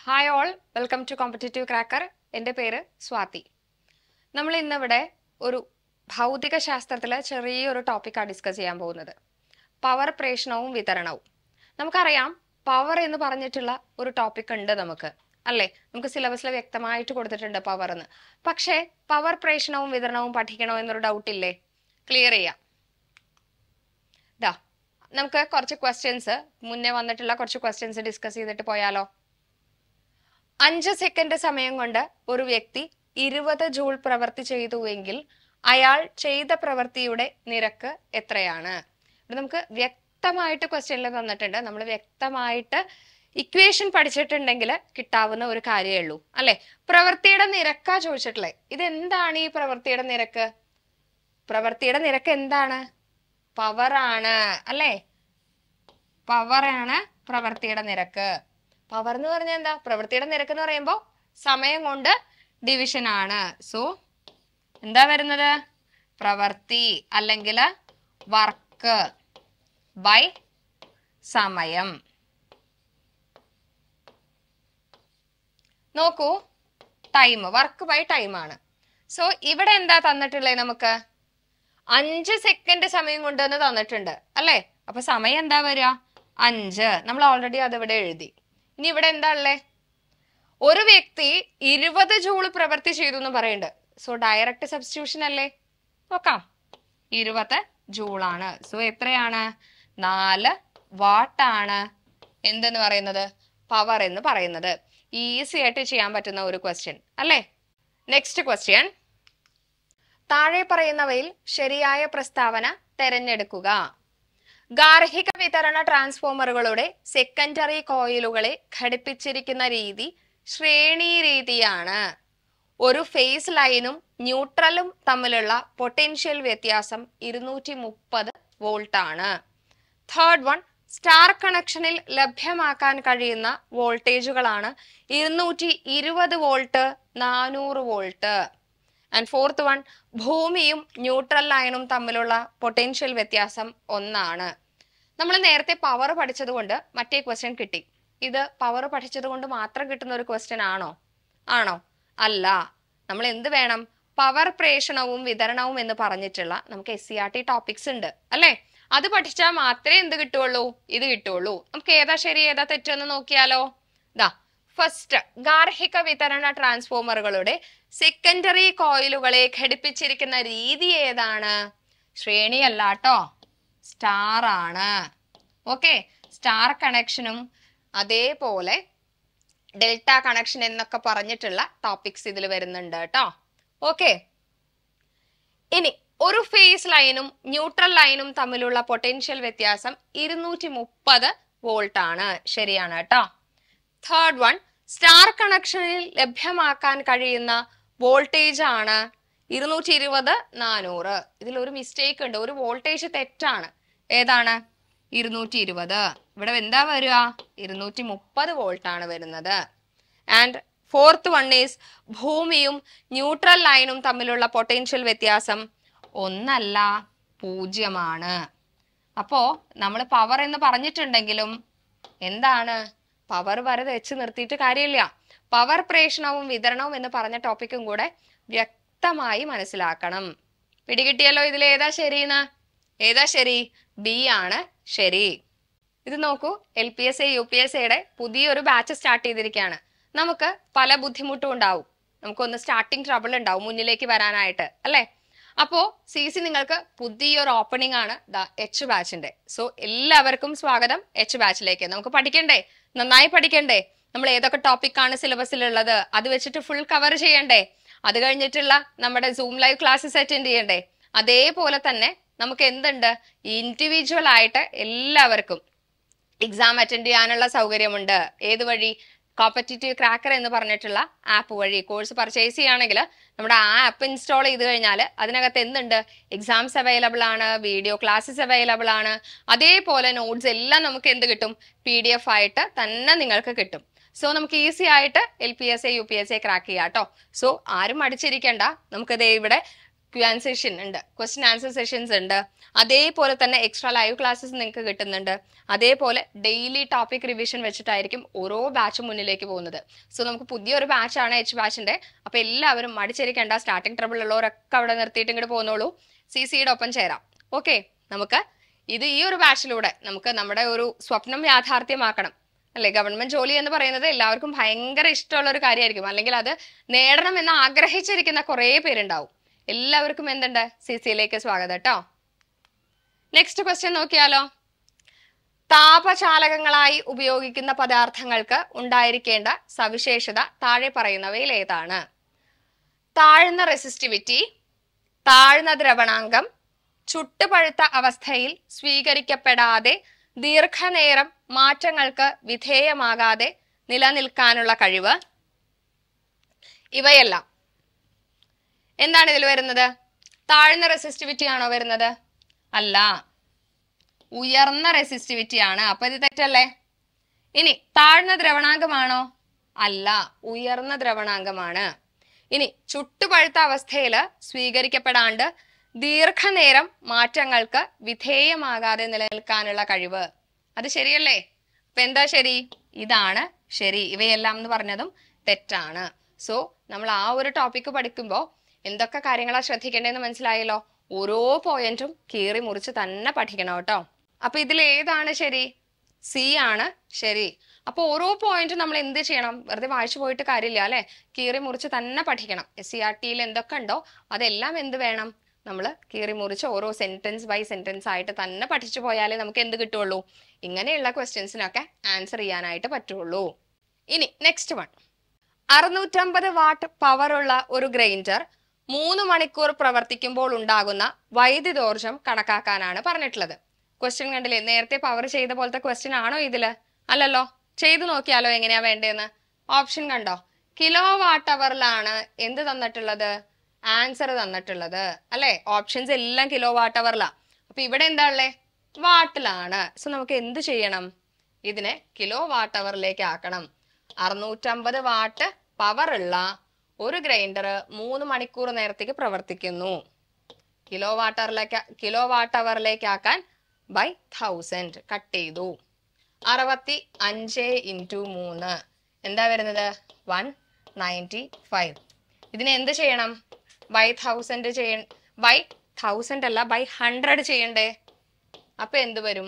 hi all welcome to competitive cracker എൻ്റെ പേര് സ്വാതി നമ്മൾ ഇന്നിവിടെ ഒരു ഭൗതിക ശാസ്ത്രത്തിലെ ചെറിയൊരു ടോപ്പിക്കാണ് ഡിസ്കസ് ചെയ്യാൻ പോകുന്നത് പവർ പ്രേഷണവും വിതരണവും നമുക്കറിയാം പവർ എന്ന് പറഞ്ഞിട്ടുള്ള ഒരു ടോപ്പിക് ഉണ്ട് നമുക്ക് അല്ലേ നമുക്ക് സിലബസിൽ വ്യക്തമായിട്ട് കൊടുത്തിട്ടുണ്ട് പവർ എന്ന് പക്ഷേ പവർ പ്രേഷണവും വിതരണവും പഠിക്കണോ എന്നൊരു ഡൗട്ട് ഇല്ലേ ക്ലിയർ ചെയ്യാം ദാ നമുക്ക് കുറച്ച് ക്വസ്റ്റ്യൻസ് മുന്നേ വന്നിട്ടുള്ള കുറച്ച് ക്വസ്റ്റ്യൻസ് ഡിസ്കസ് ചെയ്തിട്ട് പോയാലോ അഞ്ച് സെക്കൻഡ് സമയം കൊണ്ട് ഒരു വ്യക്തി ഇരുപത് ജൂൾ പ്രവൃത്തി ചെയ്തുവെങ്കിൽ അയാൾ ചെയ്ത പ്രവൃത്തിയുടെ നിരക്ക് എത്രയാണ് ഇവിടെ നമുക്ക് വ്യക്തമായിട്ട് ക്വസ്റ്റ്യനിൽ തന്നിട്ടുണ്ട് നമ്മൾ വ്യക്തമായിട്ട് ഇക്വേഷൻ പഠിച്ചിട്ടുണ്ടെങ്കിൽ കിട്ടാവുന്ന ഒരു കാര്യമേ ഉള്ളൂ അല്ലെ പ്രവൃത്തിയുടെ നിരക്കാ ചോദിച്ചിട്ടുള്ളത് ഇത് എന്താണ് ഈ പ്രവൃത്തിയുടെ നിരക്ക് പ്രവൃത്തിയുടെ നിരക്ക് എന്താണ് പവറാണ് അല്ലേ പവറാണ് പ്രവൃത്തിയുടെ നിരക്ക് പവർ എന്ന് പറഞ്ഞാൽ എന്താ പ്രവൃത്തിയുടെ നിരക്ക് എന്ന് പറയുമ്പോൾ സമയം കൊണ്ട് ഡിവിഷൻ ആണ് സോ എന്താ വരുന്നത് പ്രവൃത്തി അല്ലെങ്കിൽ വർക്ക് ബൈ സമയം നോക്കൂ ടൈം വർക്ക് ബൈ ടൈം ആണ് സോ ഇവിടെ എന്താ തന്നിട്ടുള്ളത് നമുക്ക് അഞ്ച് സെക്കൻഡ് സമയം കൊണ്ടുവന്ന് തന്നിട്ടുണ്ട് അല്ലേ അപ്പൊ സമയം എന്താ വരിക അഞ്ച് നമ്മൾ ഓൾറെഡി അത് ഇവിടെ എഴുതി ഇനി ഇവിടെ എന്താ ഉള്ളേ ഒരു വ്യക്തി ഇരുപത് ജൂള് പ്രവൃത്തി ചെയ്തു എന്ന് പറയുന്നുണ്ട് സോ ഡയറക്റ്റ് സബ്സ്റ്റിറ്റ്യൂഷൻ അല്ലേ നോക്കാം ഇരുപത് ജൂളാണ് സോ എത്രയാണ് നാല് വാട്ടാണ് എന്തെന്ന് പറയുന്നത് പവർ എന്ന് പറയുന്നത് ഈസി ആയിട്ട് ചെയ്യാൻ പറ്റുന്ന ഒരു ക്വസ്റ്റ്യൻ അല്ലേ നെക്സ്റ്റ് ക്വസ്റ്റ്യൻ താഴെ പറയുന്നവയിൽ ശരിയായ പ്രസ്താവന തെരഞ്ഞെടുക്കുക ഗാർഹിക വിതരണ ട്രാൻസ്ഫോമറുകളുടെ സെക്കൻഡറി കോയിലുകളെ ഘടിപ്പിച്ചിരിക്കുന്ന രീതി ശ്രേണി രീതിയാണ് ഒരു ഫേസ് ലൈനും ന്യൂട്രലും തമ്മിലുള്ള പൊട്ടൻഷ്യൽ വ്യത്യാസം ഇരുന്നൂറ്റി മുപ്പത് വോൾട്ട് ആണ് തേർഡ് വൺ സ്റ്റാർ കണക്ഷനിൽ ലഭ്യമാക്കാൻ കഴിയുന്ന വോൾട്ടേജുകളാണ് ഇരുന്നൂറ്റി ഇരുപത് വോൾട്ട് നാനൂറ് വോൾട്ട് ആൻഡ് ഫോർത്ത് വൺ ഭൂമിയും ന്യൂട്രൽ ലൈനും തമ്മിലുള്ള പൊട്ടൻഷ്യൽ വ്യത്യാസം ഒന്നാണ് നമ്മൾ നേരത്തെ പവർ പഠിച്ചത് കൊണ്ട് മറ്റേ ക്വസ്റ്റ്യൻ കിട്ടി ഇത് പവർ പഠിച്ചത് കൊണ്ട് മാത്രം കിട്ടുന്ന ഒരു ക്വസ്റ്റ്യൻ ആണോ ആണോ അല്ല നമ്മൾ എന്ത് വേണം പവർ പ്രേഷണവും വിതരണവും എന്ന് പറഞ്ഞിട്ടുള്ള നമുക്ക് S C R T topics ഉണ്ട് അല്ലേ അത് പഠിച്ചാൽ മാത്രമേ എന്ത് കിട്ടുള്ളൂ ഇത് കിട്ടുള്ളൂ നമുക്ക് ഏതാ ശരി ഏതാ തെറ്റെന്ന് നോക്കിയാലോ ദാ ഫസ്റ്റ് ഗാർഹിക വിതരണ ട്രാൻസ്ഫോമറുകളുടെ സെക്കൻഡറി കോയിലുകളെ ഘടിപ്പിച്ചിരിക്കുന്ന രീതി ഏതാണ് ശ്രേണിയല്ല കേട്ടോ സ്റ്റാർ ആണ് ഓക്കെ സ്റ്റാർ കണക്ഷനും അതേപോലെ ഡെൽറ്റ കണക്ഷൻ എന്നൊക്കെ പറഞ്ഞിട്ടുള്ള ടോപ്പിക്സ് ഇതിൽ വരുന്നുണ്ട് കേട്ടോ ഓക്കെ ഇനി ഒരു ഫേസ് ലൈനും ന്യൂട്രൽ ലൈനും തമ്മിലുള്ള പൊട്ടൻഷ്യൽ വ്യത്യാസം ഇരുന്നൂറ്റി മുപ്പത് വോൾട്ട് ആണ് ശരിയാണ് കേട്ടോ തേർഡ് വൺ സ്റ്റാർ കണക്ഷനിൽ ലഭ്യമാക്കാൻ കഴിയുന്ന വോൾട്ടേജ് ആണ് ഇരുന്നൂറ്റി ഇരുപത് നാനൂറ് ഇതിൽ ഒരു മിസ്റ്റേക്ക് ഉണ്ട് ഒരു വോൾട്ടേജ് തെറ്റാണ് ഏതാണ് ഇരുന്നൂറ്റി ഇരുപത് ഇവിടെ എന്താ വരിക ഇരുന്നൂറ്റി മുപ്പത് വോൾട്ട് ആണ് വരുന്നത് ആൻഡ് ഫോർത്ത് വൺ ഈസ് ഭൂമിയും ന്യൂട്രൽ ലൈനും തമ്മിലുള്ള പൊട്ടൻഷ്യൽ വ്യത്യാസം ഒന്നല്ല പൂജ്യമാണ് അപ്പോ നമ്മൾ പവർ എന്ന് പറഞ്ഞിട്ടുണ്ടെങ്കിലും എന്താണ് പവർ വരെ വെച്ച് നിർത്തിയിട്ട് കാര്യമില്ല പവർ പ്രേഷണവും വിതരണവും എന്ന് പറഞ്ഞ ടോപ്പിക്കും കൂടെ വ്യക്തമായി മനസ്സിലാക്കണം പിടികിട്ടിയല്ലോ ഇതിൽ ഏതാ ശരിന്ന് ഏതാ ശരി ബി ആണ് ശരി ഇത് നോക്കൂ L P S A U P S എയുടെ പുതിയൊരു ബാച്ച് സ്റ്റാർട്ട് ചെയ്തിരിക്കുകയാണ് നമുക്ക് പല ബുദ്ധിമുട്ടും ഉണ്ടാവും നമുക്കൊന്ന് സ്റ്റാർട്ടിങ് ട്രബിൾ ഉണ്ടാവും മുന്നിലേക്ക് വരാനായിട്ട് അല്ലേ അപ്പോ സി സി നിങ്ങൾക്ക് പുതിയൊരു ഓപ്പണിംഗ് ആണ് ദ എച്ച് ബാച്ചിന്റെ സോ എല്ലാവർക്കും സ്വാഗതം എച്ച് ബാച്ചിലേക്ക് നമുക്ക് പഠിക്കണ്ടേ നന്നായി പഠിക്കണ്ടേ നമ്മൾ ഏതൊക്കെ ടോപ്പിക്കാണ് സിലബസിലുള്ളത് അത് വെച്ചിട്ട് ഫുൾ കവർ ചെയ്യണ്ടേ അത് കഴിഞ്ഞിട്ടുള്ള നമ്മുടെ സൂം ലൈവ് ക്ലാസ്സസ് അറ്റൻഡ് ചെയ്യണ്ടേ അതേപോലെ തന്നെ നമുക്ക് എന്തുണ്ട് ഇൻഡിവിജ്വൽ ആയിട്ട് എല്ലാവർക്കും എക്സാം അറ്റൻഡ് ചെയ്യാനുള്ള സൗകര്യമുണ്ട് ഏത് വഴി കോമ്പറ്റീറ്റീവ് ക്രാക്കർ എന്ന് പറഞ്ഞിട്ടുള്ള ആപ്പ് വഴി കോഴ്സ് പർച്ചേസ് ചെയ്യുകയാണെങ്കിൽ നമ്മുടെ ആ ആപ്പ് ഇൻസ്റ്റാൾ ചെയ്ത് കഴിഞ്ഞാൽ അതിനകത്ത് എന്തുണ്ട് എക്സാംസ് അവൈലബിൾ ആണ് വീഡിയോ ക്ലാസ്സസ് അവൈലബിൾ ആണ് അതേപോലെ നോട്ട്സ് എല്ലാം നമുക്ക് എന്ത് കിട്ടും പി ഡി എഫ് ആയിട്ട് തന്നെ നിങ്ങൾക്ക് കിട്ടും സോ നമുക്ക് ഈസി ആയിട്ട് L P S A U P S A crack ചെയ്യാം കേട്ടോ സോ ആരും മടിച്ചിരിക്കണ്ട നമുക്കിത് ഇവിടെ ക്യു സെഷൻ ഉണ്ട് ക്വസ്റ്റ്യൻ ആൻസർ സെഷൻസ് ഉണ്ട് അതേപോലെ തന്നെ എക്സ്ട്രാ ലൈവ് ക്ലാസ്സസ് നിങ്ങൾക്ക് കിട്ടുന്നുണ്ട് അതേപോലെ ഡെയിലി ടോപ്പിക് റിവിഷൻ വെച്ചിട്ടായിരിക്കും ഓരോ ബാച്ചും മുന്നിലേക്ക് പോകുന്നത് സോ നമുക്ക് പുതിയൊരു ബാച്ചാണ് എച്ച് ബാച്ചിന്റെ അപ്പൊ എല്ലാവരും മടിച്ചിരിക്കേണ്ട സ്റ്റാർട്ടിംഗ് ട്രബിൾ ഉള്ളവരൊക്കെ അവിടെ നിർത്തിയിട്ട് ഇങ്ങോട്ട് പോകുന്നോളൂ സി സിയുടെ ഒപ്പം ചേരാം ഓക്കെ നമുക്ക് ഇത് ഈ ഒരു ബാച്ചിലൂടെ നമുക്ക് നമ്മുടെ ഒരു സ്വപ്നം യാഥാർത്ഥ്യമാക്കണം അല്ലെ ഗവൺമെന്റ് ജോലി എന്ന് പറയുന്നത് എല്ലാവർക്കും ഭയങ്കര ഇഷ്ടമുള്ള ഒരു കാര്യമായിരിക്കും അല്ലെങ്കിൽ അത് നേടണം എന്ന് ആഗ്രഹിച്ചിരിക്കുന്ന കുറേ പേരുണ്ടാവും എല്ലാവർക്കും എന്തുണ്ട് സി സിയിലേക്ക് സ്വാഗതം കേട്ടോ നെക്സ്റ്റ് ക്വസ്റ്റ്യൻ നോക്കിയാലോ താപചാലകങ്ങളായി ഉപയോഗിക്കുന്ന പദാർത്ഥങ്ങൾക്ക് ഉണ്ടായിരിക്കേണ്ട സവിശേഷത താഴെ പറയുന്നവയിൽ ഏതാണ് താഴ്ന്ന റെസിസ്റ്റിവിറ്റി താഴ്ന്ന ദ്രവണാങ്കം ചുട്ടുപഴുത്ത അവസ്ഥയിൽ സ്വീകരിക്കപ്പെടാതെ ദീർഘനേരം മാറ്റങ്ങൾക്ക് വിധേയമാകാതെ നിലനിൽക്കാനുള്ള കഴിവ് ഇവയെല്ലാം എന്താണ് ഇതിൽ വരുന്നത് താഴ്ന്ന റെസിസ്റ്റിവിറ്റി ആണോ വരുന്നത് അല്ല ഉയർന്ന റെസിസ്റ്റിവിറ്റി ആണ് അപ്പൊ ഇത് തെറ്റല്ലേ ഇനി താഴ്ന്ന ദ്രവണാങ്കമാണോ അല്ല ഉയർന്ന ദ്രവണാങ്കമാണ് ഇനി ചുട്ടുപഴുത്ത അവസ്ഥയില് സ്വീകരിക്കപ്പെടാണ്ട് ദീർഘനേരം മാറ്റങ്ങൾക്ക് വിധേയമാകാതെ നിലനിൽക്കാനുള്ള കഴിവ് അത് ശരിയല്ലേ അപ്പൊ എന്താ ശരി ഇതാണ് ശരി ഇവയെല്ലാം എന്ന് പറഞ്ഞതും തെറ്റാണ് സോ നമ്മൾ ആ ഒരു ടോപ്പിക്ക് പഠിക്കുമ്പോൾ എന്തൊക്കെ കാര്യങ്ങളാ ശ്രദ്ധിക്കേണ്ടതെന്ന് മനസ്സിലായല്ലോ ഓരോ പോയിന്റും കീറി മുറിച്ച് തന്നെ പഠിക്കണം കേട്ടോ അപ്പൊ ഇതിൽ ഏതാണ് ശരി സി ആണ് ശരി അപ്പൊ ഓരോ പോയിന്റും നമ്മൾ എന്ത് ചെയ്യണം വെറുതെ വായിച്ചു പോയിട്ട് കാര്യമില്ല അല്ലെ കീറി മുറിച്ച് തന്നെ പഠിക്കണം എസ് സി ആർ ടിയിൽ എന്തൊക്കെ ഉണ്ടോ അതെല്ലാം എന്ത് വേണം നമ്മൾ കീറി മുറിച്ച് ഓരോ സെന്റൻസ് ബൈ സെന്റൻസ് ആയിട്ട് തന്നെ പഠിച്ചു പോയാലേ നമുക്ക് എന്ത് കിട്ടുള്ളൂ ഇങ്ങനെയുള്ള ക്വസ്റ്റ്യൻസിനൊക്കെ ആൻസർ ചെയ്യാനായിട്ട് പറ്റുള്ളൂ ഇനി നെക്സ്റ്റ് വൺ അറുന്നൂറ്റമ്പത് വാട്ട് പവർ ഉള്ള ഒരു ഗ്രൈൻഡർ മൂന്ന് മണിക്കൂർ പ്രവർത്തിക്കുമ്പോൾ ഉണ്ടാകുന്ന വൈദ്യുതോർജം കണക്കാക്കാനാണ് പറഞ്ഞിട്ടുള്ളത് ക്വസ്റ്റ്യൻ കണ്ടില്ലേ നേരത്തെ പവർ ചെയ്ത പോലത്തെ ക്വസ്റ്റ്യൻ ആണോ ഇതില് അല്ലല്ലോ ചെയ്തു നോക്കിയാലോ എങ്ങനെയാ വേണ്ടതെന്ന് ഓപ്ഷൻ കണ്ടോ കിലോ വാട്ട് അവറിലാണ് എന്ത് തന്നിട്ടുള്ളത് ആൻസർ തന്നിട്ടുള്ളത് അല്ലെ ഓപ്ഷൻസ് എല്ലാം കിലോ വാട്ട് അവറിലാ അപ്പൊ ഇവിടെ എന്താ ഉള്ളേ വാട്ടിലാണ് സോ നമുക്ക് എന്ത് ചെയ്യണം ഇതിനെ കിലോ വാട്ട് അവറിലേക്ക് ആക്കണം അറുന്നൂറ്റമ്പത് വാട്ട് പവർ ഉള്ള ഒരു ഗ്രൈൻഡർ മൂന്ന് മണിക്കൂർ നേരത്തേക്ക് പ്രവർത്തിക്കുന്നു കിലോ വാട്ടറിലേക്ക് കിലോ വാട്ട് അവറിലേക്ക് ആക്കാൻ ബൈ തൗസൻഡ് കട്ട് ചെയ്തു അറുപത്തി അഞ്ച് ഇൻറ്റു മൂന്ന് എന്താ വരുന്നത് വൺ നയൻറ്റി ഫൈവ് ഇതിന് എന്ത് ചെയ്യണം ബൈ തൗസൻഡ് ചെയ്യ ബൈ തൗസൻഡ് അല്ല ബൈ ഹൺഡ്രഡ് ചെയ്യണ്ടേ അപ്പൊ എന്ത് വരും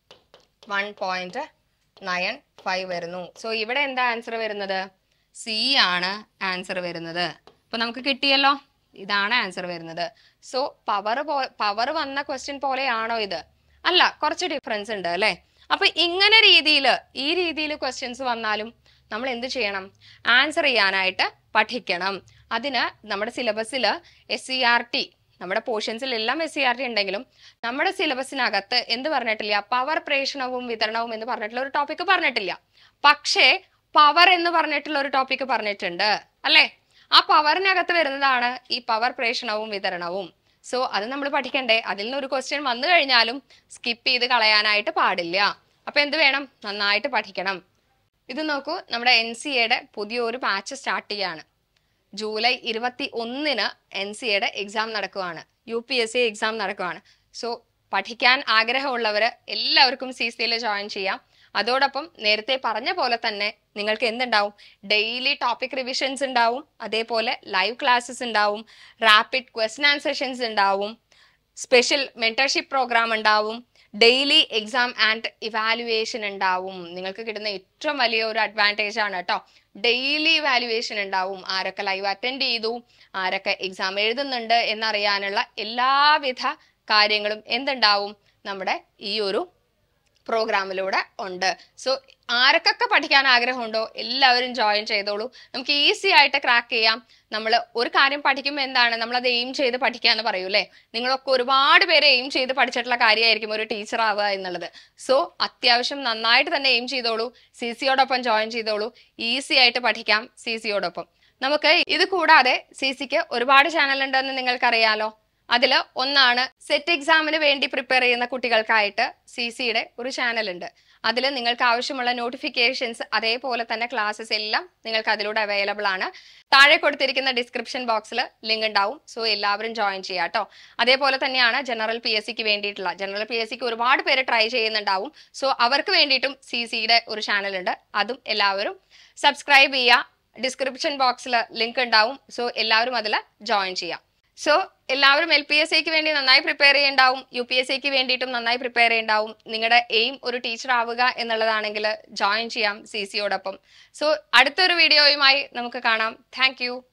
വൺ പോയിന്റ് നയൻ ഫൈവ് വരുന്നു സോ ഇവിടെ എന്താ ആൻസർ വരുന്നത് സി ആണ് ആൻസർ വരുന്നത് അപ്പൊ നമുക്ക് കിട്ടിയല്ലോ ഇതാണ് ആൻസർ വരുന്നത് സോ പവർ പവർ വന്ന ക്വസ്റ്റ്യൻ പോലെയാണോ ഇത് അല്ല കുറച്ച് ഡിഫറൻസ് ഉണ്ട് അല്ലെ അപ്പൊ ഇങ്ങനെ രീതിയിൽ ഈ രീതിയിൽ ക്വസ്റ്റ്യൻസ് വന്നാലും നമ്മൾ എന്ത് ചെയ്യണം ആൻസർ ചെയ്യാനായിട്ട് പഠിക്കണം അതിന് നമ്മുടെ സിലബസിൽ എസ് സി ആർ ടി നമ്മുടെ പോർഷൻസിൽ എല്ലാം എസ് സി ആർ ടി ഉണ്ടെങ്കിലും നമ്മുടെ സിലബസിനകത്ത് എന്ത് പറഞ്ഞിട്ടില്ല പവർ പ്രേഷണവും വിതരണവും എന്ന് പറഞ്ഞിട്ടുള്ള ഒരു ടോപ്പിക്ക് പറഞ്ഞിട്ടില്ല പക്ഷേ പവർ എന്ന് പറഞ്ഞിട്ടുള്ള ഒരു ടോപ്പിക്ക് പറഞ്ഞിട്ടുണ്ട് അല്ലേ ആ പവറിനകത്ത് വരുന്നതാണ് ഈ പവർ പ്രേഷണവും വിതരണവും സോ അത് നമ്മൾ പഠിക്കണ്ടേ അതിൽ നിന്ന് ഒരു ക്വസ്റ്റ്യൻ വന്നു കഴിഞ്ഞാലും സ്കിപ്പ് ചെയ്ത് കളയാനായിട്ട് പാടില്ല അപ്പൊ എന്ത് വേണം നന്നായിട്ട് പഠിക്കണം ഇത് നോക്കൂ നമ്മുടെ എൻ സി എയുടെ പുതിയൊരു ബാച്ച് സ്റ്റാർട്ട് ചെയ്യാണ് ജൂലൈ ഇരുപത്തി ഒന്നിന് എൻ സി എയുടെ എക്സാം നടക്കുവാണ് U P S C exam നടക്കുവാണ് സോ പഠിക്കാൻ ആഗ്രഹമുള്ളവർ എല്ലാവർക്കും സി സിയിൽ ജോയിൻ ചെയ്യാം അതോടൊപ്പം നേരത്തെ പറഞ്ഞ പോലെ തന്നെ നിങ്ങൾക്ക് എന്തുണ്ടാവും ഡെയിലി ടോപ്പിക് റിവിഷൻസ് ഉണ്ടാവും അതേപോലെ ലൈവ് ക്ലാസ്സസ് ഉണ്ടാവും റാപ്പിഡ് ക്വസ്റ്റൻ ആൻഡ് സെഷൻസ് ഉണ്ടാവും സ്പെഷ്യൽ മെന്റർഷിപ്പ് പ്രോഗ്രാം ഉണ്ടാവും ഡെയിലി എക്സാം ആൻഡ് ഇവാലുവേഷൻ ഉണ്ടാവും നിങ്ങൾക്ക് കിട്ടുന്ന ഏറ്റവും വലിയ ഒരു അഡ്വാൻറ്റേജ് ആണ് കേട്ടോ ഡെയിലി ഇവാലുവേഷൻ ഉണ്ടാവും ആരൊക്കെ ലൈവ് അറ്റൻഡ് ചെയ്തു ആരൊക്കെ എക്സാം എഴുതുന്നുണ്ട് എന്നറിയാനുള്ള എല്ലാവിധ കാര്യങ്ങളും എന്തുണ്ടാവും നമ്മുടെ ഈ ഒരു പ്രോഗ്രാമിലൂടെ ഉണ്ട് സോ ആരൊക്കെ പഠിക്കാൻ ആഗ്രഹമുണ്ടോ എല്ലാവരും ജോയിൻ ചെയ്തോളൂ നമുക്ക് ഈസി ആയിട്ട് ക്രാക്ക് ചെയ്യാം നമ്മൾ ഒരു കാര്യം പഠിക്കുമ്പോൾ എന്താണ് നമ്മൾ അത് എയിം ചെയ്ത് പഠിക്കുക എന്ന് പറയൂലേ നിങ്ങളൊക്കെ ഒരുപാട് പേര് എയിം ചെയ്ത് പഠിച്ചിട്ടുള്ള കാര്യമായിരിക്കും ഒരു ടീച്ചർ ആവുക എന്നുള്ളത് സോ അത്യാവശ്യം നന്നായിട്ട് തന്നെ എയിം ചെയ്തോളൂ സി സിയോടൊപ്പം ജോയിൻ ചെയ്തോളൂ ഈസി ആയിട്ട് പഠിക്കാം സി സിയോടൊപ്പം നമുക്ക് ഇത് കൂടാതെ സി സിക്ക് ഒരുപാട് ചാനൽ ഉണ്ടെന്ന് നിങ്ങൾക്കറിയാലോ അതിൽ ഒന്നാണ് സെറ്റ് എക്സാമിന് വേണ്ടി പ്രിപ്പയർ ചെയ്യുന്ന കുട്ടികൾക്കായിട്ട് സി സിയുടെ ഒരു ചാനൽ ഉണ്ട് അതിൽ നിങ്ങൾക്ക് ആവശ്യമുള്ള നോട്ടിഫിക്കേഷൻസ് അതേപോലെ തന്നെ ക്ലാസ്സസ് എല്ലാം നിങ്ങൾക്ക് അതിലൂടെ അവൈലബിൾ ആണ് താഴെ കൊടുത്തിരിക്കുന്ന ഡിസ്ക്രിപ്ഷൻ ബോക്സിൽ ലിങ്ക് ഉണ്ടാവും സോ എല്ലാവരും ജോയിൻ ചെയ്യാം കേട്ടോ അതേപോലെ തന്നെയാണ് ജനറൽ പി എസ് സിക്ക് വേണ്ടിയിട്ടുള്ള ജനറൽ പി എസ് സിക്ക് ഒരുപാട് പേര് ട്രൈ ചെയ്യുന്നുണ്ടാവും സോ അവർക്ക് വേണ്ടിയിട്ടും സി സിയുടെ ഒരു ചാനൽ ഉണ്ട് അതും എല്ലാവരും സബ്സ്ക്രൈബ് ചെയ്യുക ഡിസ്ക്രിപ്ഷൻ ബോക്സിൽ ലിങ്ക് ഉണ്ടാവും സോ എല്ലാവരും അതിൽ ജോയിൻ ചെയ്യാം സോ എല്ലാവരും എൽ പി എസ് സിക്ക് വേണ്ടി നന്നായി പ്രിപ്പയർ ചെയ്യുന്നുണ്ടാവും യു പി എസ് സിക്ക് വേണ്ടിയിട്ടും നന്നായി പ്രിപ്പയർ ചെയ്യുന്നുണ്ടാവും നിങ്ങളുടെ എയിം ഒരു ടീച്ചർ ആവുക എന്നുള്ളതാണെങ്കിൽ ജോയിൻ ചെയ്യാം സി സിയോടൊപ്പം സോ അടുത്തൊരു വീഡിയോയുമായി നമുക്ക് കാണാം താങ്ക്